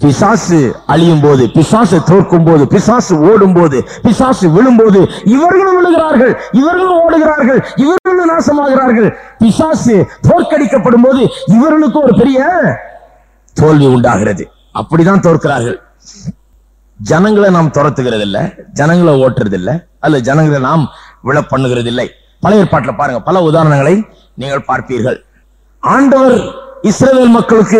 பிசாசு அழியும் போது பிசாசு தோற்கும் போது பிசாசு ஓடும் போது பிசாசு விழும்போது இவர்களும் விழுகிறார்கள் இவர்களும் ஓடுகிறார்கள் இவர்களும் நாசமாகிறார்கள் பிசாசு தோற்கடிக்கப்படும் போது இவர்களுக்கு ஒரு பெரிய தோல்வி உண்டாகிறது அப்படிதான் தோற்கிறார்கள் ஜனங்களை நாம் துரத்துகிறது இல்ல ஜனங்களை ஓட்டுறது இல்ல அல்ல ஜனங்களை நாம் விழ பண்ணுகிறது இல்லை பழைய ஏற்பாட்டில் பாருங்க பல உதாரணங்களை நீங்கள் பார்ப்பீர்கள் ஆண்டவர் இஸ்ரவேல் மக்களுக்கு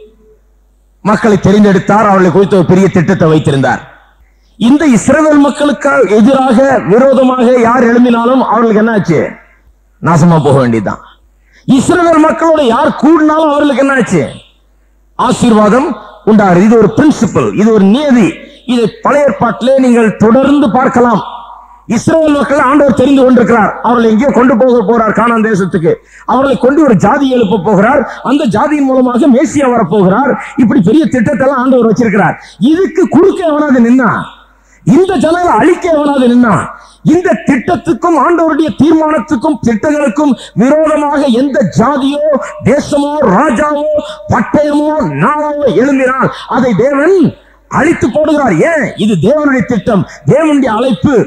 மக்களை தெரிந்தெடுத்தார் அவர்களை குறித்து ஒரு பெரிய திட்டத்தை வைத்திருந்தார் இந்த இஸ்ரவேல் மக்களுக்கு எதிராக விரோதமாக யார் எழும்பினாலும் அவர்களுக்கு என்ன ஆச்சு நாசமா போக வேண்டியதுதான் இஸ்ரவேல் மக்களோட யார் கூடினாலும் அவர்களுக்கு என்ன ஆச்சு ஆசீர்வாதம் உண்டாகிறது இது ஒரு பிரின்சிபல் இது ஒரு நியதி இதை பழைய ஏற்பாட்டிலே நீங்கள் தொடர்ந்து பார்க்கலாம் இஸ்ரேல் மக்கள் ஆண்டவர் தெரிந்து கொண்டிருக்கிறார் அவர்களை எங்கேயோ கொண்டு போக போறார் கானான் தேசத்துக்கு அவர்களை கொண்டு ஒரு ஜாதி எழுப்ப போகிறார் அந்த ஜாதியின் மூலமாக மேசியா வரப்போகிறார் இப்படி பெரிய திட்டத்தை எல்லாம் ஆண்டவர் வச்சிருக்கிறார் இதுக்கு குறுக்க எவனாவது நின்னா இந்த ஜனங்களை அழிக்க எவனாவது நின்னா இந்த திட்டத்துக்கும் ஆண்டவருடைய தீர்மானத்துக்கும் திட்டங்களுக்கும் விரோதமாக எந்த ஜாதியோ தேசமோ ராஜாவோ பட்டயமோ நாளோ எழும்பினால் அதை தேவன் அழித்து போடுகிறார் ஏன் இது தேவனுடைய திட்டம் தேவனுடைய அழைப்பு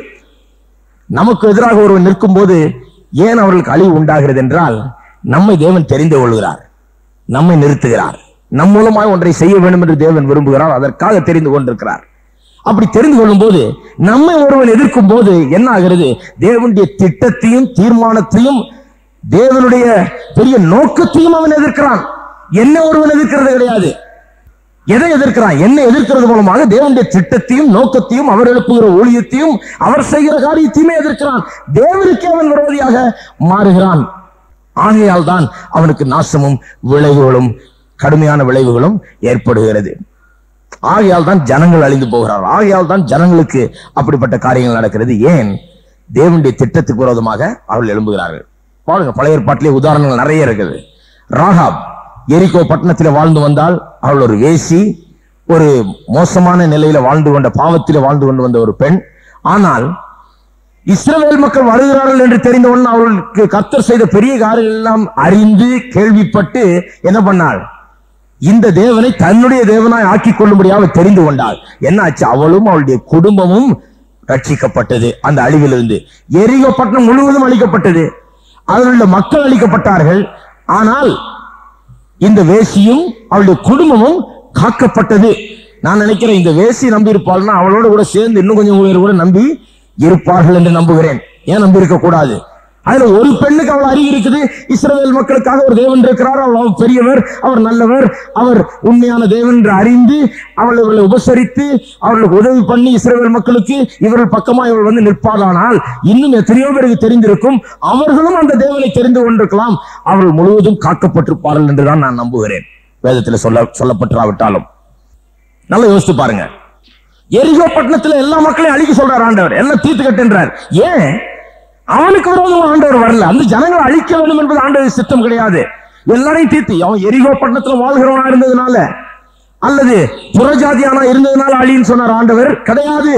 நமக்கு எதிராக ஒருவன் நிற்கும் போது ஏன் அவர்களுக்கு அழிவு உண்டாகிறது என்றால் நம்மை தேவன் தெரிந்து கொள்கிறார் நம்மை நிறுத்துகிறார் நம் மூலமாக ஒன்றை செய்ய வேண்டும் என்று தேவன் விரும்புகிறார் அதற்காக தெரிந்து கொண்டிருக்கிறார் அப்படி தெரிந்து கொள்ளும் போது நம்மை ஒருவன் எதிர்க்கும் போது என்ன ஆகிறது தேவனுடைய திட்டத்தையும் தீர்மானத்தையும் தேவனுடைய பெரிய நோக்கத்தையும் அவன் எதிர்க்கிறான் என்ன ஒருவன் எதிர்க்கிறது கிடையாது எதை எதிர்க்கிறான் என்ன எதிர்க்கிறது மூலமாக தேவனுடைய திட்டத்தையும் நோக்கத்தையும் அவர் எழுப்புகிற ஊழியத்தையும் அவர் செய்கிற காரியத்தையுமே எதிர்க்கிறான் தேவனுக்கே அவன் விரோதியாக மாறுகிறான் ஆகையால் தான் அவனுக்கு நாசமும் விளைவுகளும் கடுமையான விளைவுகளும் ஏற்படுகிறது ஆகையால் தான் ஜனங்கள் அழிந்து போகிறார்கள் ஆகையால் தான் ஜனங்களுக்கு அப்படிப்பட்ட காரியங்கள் நடக்கிறது ஏன் தேவனுடைய திட்டத்துக்கு விரோதமாக அவர்கள் எழும்புகிறார்கள் பாருங்க பழைய ஏற்பாட்டிலே உதாரணங்கள் நிறைய இருக்குது ராகாப் எரிகோ பட்டணத்தில் வாழ்ந்து வந்தால் அவள் ஒரு வேசி ஒரு மோசமான நிலையில வாழ்ந்து கொண்ட பாவத்திலே வாழ்ந்து கொண்டு வந்த ஒரு பெண் ஆனால் இஸ்ரவேல் மக்கள் வருகிறார்கள் என்று தெரிந்தவுடன் அவர்களுக்கு கர்த்தர் செய்த பெரிய காரியங்கள் எல்லாம் அறிந்து கேள்விப்பட்டு என்ன பண்ணாள் இந்த தேவனை தன்னுடைய தேவனாய் ஆக்கிக் கொள்ளும்படியாக தெரிந்து கொண்டாள் என்ன ஆச்சு அவளும் அவளுடைய குடும்பமும் ரட்சிக்கப்பட்டது அந்த அழிவிலிருந்து எரிகோ பட்டணம் முழுவதும் அழிக்கப்பட்டது அதில் உள்ள மக்கள் அழிக்கப்பட்டார்கள் ஆனால் இந்த வேசியும் அவளுடைய குடும்பமும் காக்கப்பட்டது நான் நினைக்கிறேன் இந்த வேசி நம்பி இருப்பாள்னா அவளோட கூட சேர்ந்து இன்னும் கொஞ்சம் பேர் கூட நம்பி இருப்பார்கள் என்று நம்புகிறேன் ஏன் நம்பி இருக்க கூடாது அதுல ஒரு பெண்ணுக்கு அவள் அறிவு இருக்குது இஸ்ரவேல் மக்களுக்காக ஒரு தேவன் இருக்கிறார் அவள் அவர் பெரியவர் அவர் நல்லவர் அவர் உண்மையான தேவன் என்று அறிந்து அவள் இவர்களை உபசரித்து அவர்களுக்கு உதவி பண்ணி இஸ்ரவேல் மக்களுக்கு இவர்கள் பக்கமா இவள் வந்து நிற்பாதானால் இன்னும் எத்தனையோ பேருக்கு தெரிந்திருக்கும் அவர்களும் அந்த தேவனை தெரிந்து கொண்டிருக்கலாம் அவர்கள் முழுவதும் காக்கப்பட்டிருப்பார்கள் என்றுதான் நான் நம்புகிறேன் வேதத்தில் சொல்ல சொல்லப்பட்டிராவிட்டாலும் நல்லா யோசித்து பாருங்க எரிகோ பட்டணத்துல எல்லா மக்களையும் அழிக்க சொல்றார் ஆண்டவர் எல்லாம் தீர்த்து கட்டுன்றார் ஏன் அவனுக்கு விரோதமா ஆண்டவர் வரல அந்த ஜனங்களை அழிக்க வேண்டும் என்பது ஆண்டவர் சித்தம் கிடையாது எல்லாரையும் தீர்த்து அவன் எரிகோ பட்டணத்துல வாழ்கிறவனா இருந்ததுனால அல்லது புறஜாதியானா இருந்ததுனால அழின்னு சொன்னார் ஆண்டவர் கிடையாது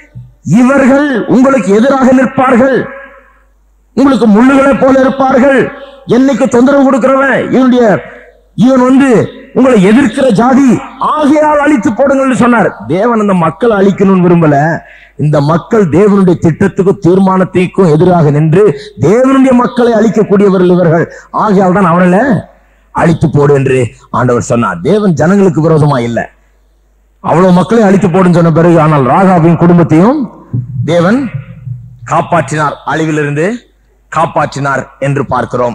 இவர்கள் உங்களுக்கு எதிராக நிற்பார்கள் உங்களுக்கு முள்ளுகளை போல இருப்பார்கள் என்னைக்கு தொந்தரவு கொடுக்கிறவன் இவனுடைய இவன் வந்து உங்களை எதிர்க்கிற ஜாதி ஆகையால் அழித்து போடுங்கள்னு சொன்னார் தேவன் அந்த மக்களை அழிக்கணும்னு விரும்பல இந்த மக்கள் தேவனுடைய திட்டத்துக்கும் தீர்மானத்திற்கும் எதிராக நின்று தேவனுடைய மக்களை அழிக்கக்கூடியவர்கள் இவர்கள் ஆகையால் தான் அவர்களை அழித்து போடு என்று ஆண்டவர் சொன்னார் தேவன் ஜனங்களுக்கு விரோதமா இல்லை அவ்வளவு மக்களை அழித்து போடுன்னு சொன்ன பிறகு ஆனால் ராகாவின் குடும்பத்தையும் தேவன் காப்பாற்றினார் அழிவிலிருந்து காப்பாற்றினார் என்று பார்க்கிறோம்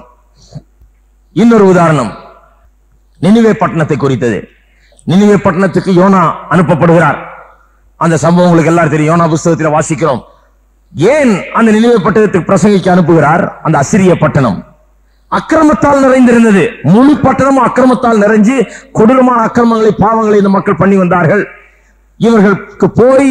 இன்னொரு உதாரணம் நினிவே பட்டணத்தை குறித்தது நினிவே பட்டணத்துக்கு யோனா அனுப்பப்படுகிறார் அந்த சம்பவம் உங்களுக்கு எல்லாரும் தெரியும் யோனா புஸ்தகத்தில் வாசிக்கிறோம் ஏன் அந்த நினிவே பட்டணத்துக்கு பிரசங்கிக்க அனுப்புகிறார் அந்த அசிரிய பட்டணம் அக்கிரமத்தால் நிறைந்திருந்தது முழு பட்டணமும் அக்கிரமத்தால் நிறைஞ்சு கொடூரமான அக்கிரமங்களை பாவங்களை இந்த மக்கள் பண்ணி வந்தார்கள் இவர்களுக்கு போய்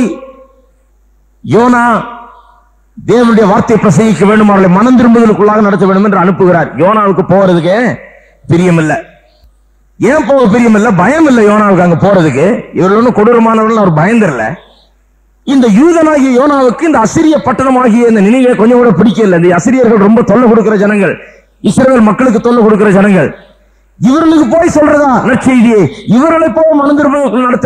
யோனா தேவனுடைய வார்த்தையை பிரசங்கிக்க வேண்டும் அவர்களை மனம் திரும்புதலுக்குள்ளாக நடத்த வேண்டும் என்று அனுப்புகிறார் யோனாவுக்கு போறதுக்கு பிரியம் இல்ல ஏன் போக பிரியம் இல்ல பயம் இல்ல யோனாவுக்கு அங்க போறதுக்கு இவர்கள் ஒன்றும் கொடூரமானவர்கள் அவர் பயந்துடல இந்த யூதனாகிய யோனாவுக்கு இந்த அசிரிய பட்டணமாகிய இந்த நினைவே கொஞ்சம் கூட பிடிக்கல இந்த அசிரியர்கள் ரொம்ப தொல்லை கொடுக்கிற ஜனங்கள் இஸ்ரவேல் மக்களுக்கு தொல்லை கொடுக்கிற ஜனங்கள் இவர்களுக்கு போய் சொல்றதா நற்செய்தியை இவர்களை போய் மனம் திரும்ப நடத்த